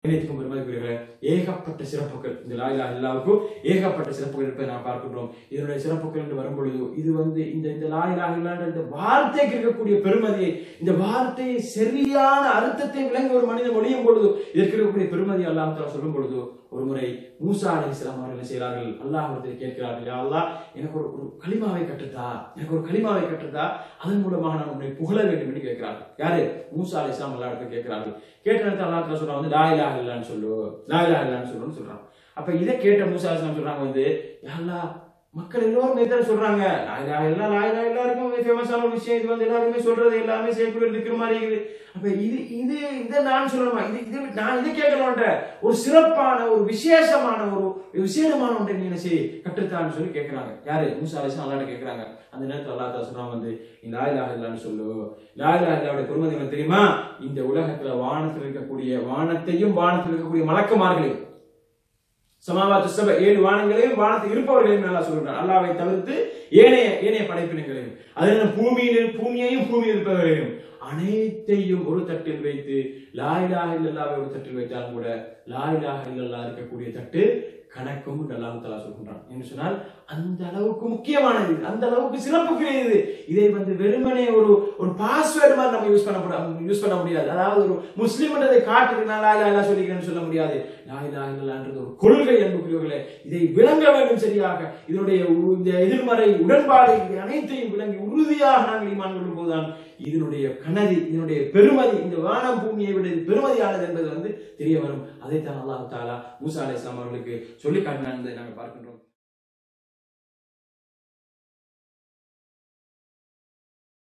இணைத்துக்கும் பெருமதிக்குரியவர்களே ஏகப்பட்ட சிறப்புகள் இந்த லாயிலா எல்லாருக்கும் ஏகப்பட்ட சிறப்புகள் இருப்பதை நாம் பார்க்கின்றோம் இதனுடைய சிறப்புகள் என்று வரும்பொழுது இது வந்து இந்த இந்த லாயிலா இல்லாத இந்த வார்த்தைக்கு இருக்கக்கூடிய பெருமதியை இந்த வார்த்தையை சரியான அர்த்தத்தை விளங்கி ஒரு மனிதன் மொழியும் பொழுது இதற்கு இருக்கக்கூடிய பெருமதி அல்லாஹ் தஆலா சொல்லும் பொழுது ஒரு முறை மூசா அலைஹிஸ்ஸலாம் அவர்கள் என்ன செய்கிறார்கள் அல்லாஹ்விடத்தில் கேட்கிறார்கள் யா அல்லாஹ் எனக்கு ஒரு ஒரு களிமாவை கற்றுத்தா எனக்கு ஒரு களிமாவை கற்றுத்தா அதன் மூலமாக நான் உன்னை புகழ வேண்டும் என்று கேட்கிறார்கள் யாரு மூசா அலைஹிஸ்ஸலாம் அல்லாஹ் இடத்துல கேட்கிறார்கள் கேட்ட நேரத்தில் அல்லாஹ் தஆலா சொல்றான் வந்து லா இலாஹ இல்லன்னு சொல்லு லா இலாஹ இல்லன்னு சொல்லுன்னு சொல்றான் அப்ப இதை கேட்ட மூசா அலைஹிஸ்ஸலாம் சொல்றாங்க வந்து யா அல்லாஹ் மக்கள் எல்லோரும் இதான் சொல்றாங்க லா இலாஹ இல்லா லா இலாஹ எல்லாருக்கும் ஃபேமஸான ஒரு விஷயம் இது வந்து எல்லாருமே சொல்றது எல்லாமே செய்யக்கூடிய இருக்கிற மாதிரி இருக்குது அப்ப இது இது இதை நான் சொல்லணுமா இது இது நான் இதை கேட்கணும்ன்ற ஒரு சிறப்பான ஒரு விசேஷமான ஒரு விசேஷமான ஒன்றை நீ என்ன செய் கற்றுத்தான்னு சொல்லி கேட்கறாங்க யாரு மூசா அலிசா அல்லாட்ட கேட்கறாங்க அந்த நேரத்தில் அல்லா தா சொல்றாங்க வந்து இந்த லாயிலாக இல்லான்னு சொல்லு லாயிலாக இல்லாவுடைய பெருமதி உங்களுக்கு தெரியுமா இந்த உலகத்துல வானத்தில் இருக்கக்கூடிய வானத்தையும் வானத்தில் இருக்கக்கூடிய மலக்குமார்களையும் சமாவாத்து சபை ஏழு வானங்களையும் வானத்தில் இருப்பவர்களையும் நல்லா சொல்றான் அல்லாவை தவிர்த்து ஏனைய ஏனைய படைப்பினங்களையும் அதே பூமியில் பூமியையும் பூமியில் இருப்பவர்களையும் அனைத்தையும் ஒரு தட்டில் வைத்து லாயிலாக இல்லல்லாவை ஒரு தட்டில் வைத்தாலும் கூட லாயிலாக இல்லல்லா இருக்கக்கூடிய தட்டு கணக்கும் அல்லாஹ் தலா சொல்கின்றான் என்று சொன்னால் அந்த அளவுக்கு முக்கியமானது அந்த அளவுக்கு சிறப்புக்குரியது இதை வந்து வெறுமனே ஒரு ஒரு பாஸ்வேர்டு மாதிரி நம்ம யூஸ் பண்ண யூஸ் பண்ண முடியாது அதாவது ஒரு முஸ்லீம்ன்றதை காட்டுக்கு நான் லாயிலா இல்லா சொல்லிக்கிறேன்னு சொல்ல முடியாது லாயிலா இல்லலான்றது ஒரு கொள்கை அன்புக்குரியவர்களே இதை விளங்க வேண்டும் சரியாக இதனுடைய உ- இந்த எதிர்மறை உடன்பாடு இவை அனைத்தையும் விளங்கி உறுதியாக நாங்கள் ஈமான் கொள்ளும் போதுதான் இதனுடைய கனதி இதனுடைய பெருமதி இந்த வானம் பூமியை விட இது பெருமதியானது என்பது வந்து தெரிய வரும் அதைத்தான் அல்லாஹ் தாலா மூசா அலைஹிஸ்ஸலாம் அவர்களுக்கு சொல்லி காட்டினான் என்பதை நாங்கள் பார்க்கின்றோம்